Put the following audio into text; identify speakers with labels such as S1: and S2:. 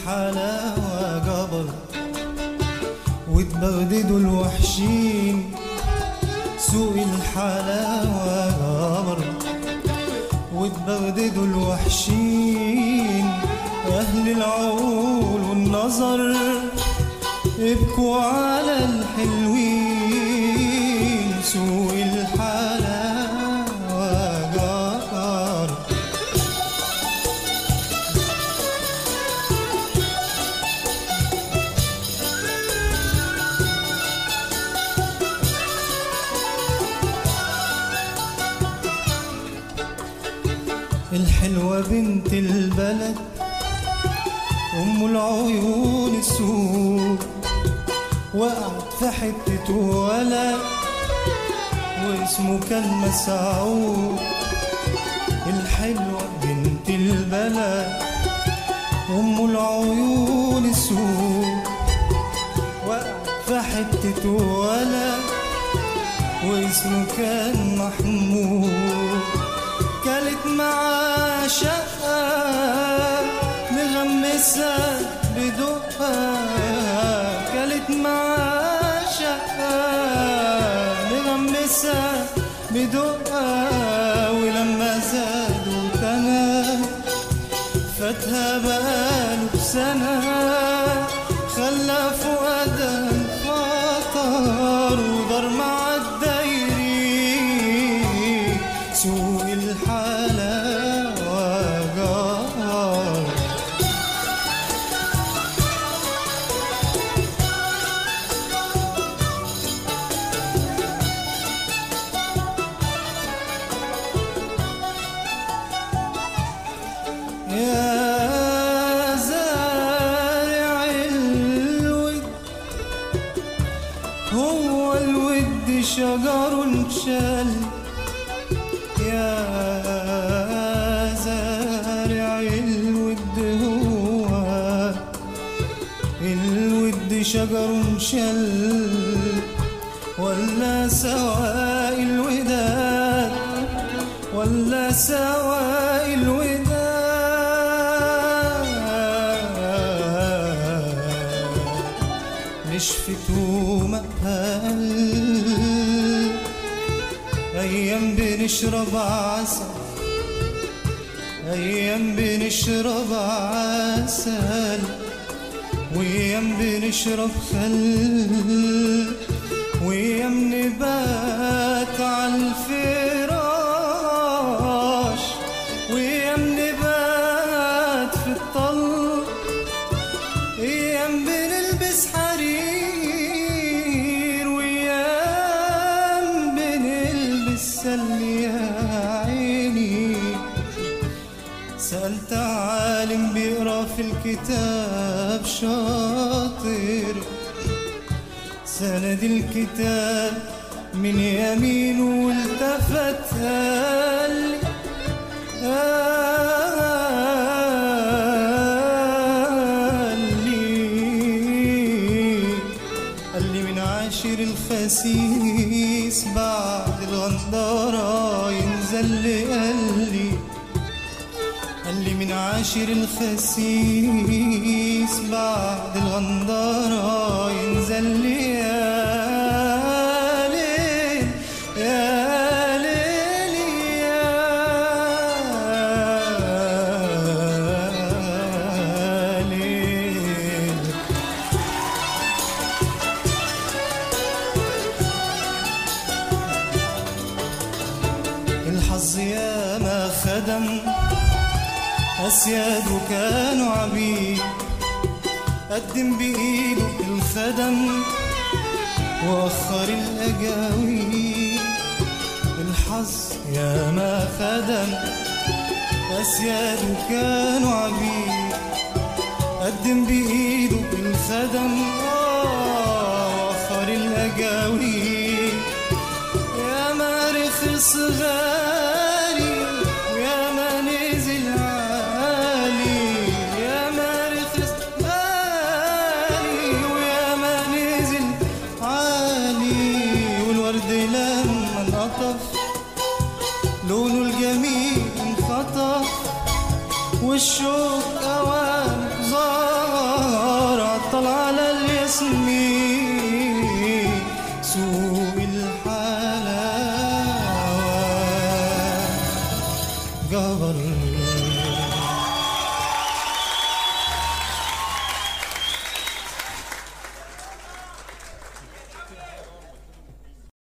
S1: الحلاوة جبر واتبغددوا الوحشين سوق الحلاوة جبر واتبغددوا الوحشين أهل العقول والنظر ابكوا على الحلوين سوق الحلاوة جبر الحلوة بنت البلد أم العيون السود وقعت في حتة ولد واسمه كان مسعود الحلوة بنت البلد أم العيون السود وقعت في حتة ولد واسمه كان محمود كلت مع شقة مغمسة بدقها كلت مع شقة مغمسة بدقها ولما زادوا كمان فاتها بقاله بسنة خلى فؤادها انفطر ودار مع الدايرين سوق الحلاوة جار يا زارع الود هو الود شجر انشل يا زارع الود هو الود شجر انشل ولا سواء الوداد ولا سواء الوداد نشفت ومهل أيام بنشرب عسل أيام بنشرب عسل وأيام بنشرب خل وأيام نبات على الفراش وأيام نبات في الطل أيام بنلبس حرير وأيام بنلبس سل يا عيني سألت عالم بيقرا في الكتاب شاطر سند الكتاب من يمينه والتفت قال لي قال لي قال لي من عاشر الخسيس بعد الغندارة ينزل لي قال لي قال لي من عاشر الخسيس بعد الغندارة ينزل لي يا ليل يا ليل يا ليل الحظ يا ما خدم أسياد وكانوا عبيد قدم بإيده الخدم وأخر الأجاويد الحظ يا ما خدم أسياد وكانوا عبيد قدم بإيده الخدم آه، وأخر الأجاويد يا ما رخص غالي ويا ما نزل عالي يا ما رخص غالي ويا ما نزل عالي والورد لما انقطف لونه الجميل انخطف والشوق اوان ظهر طلع على الياسمين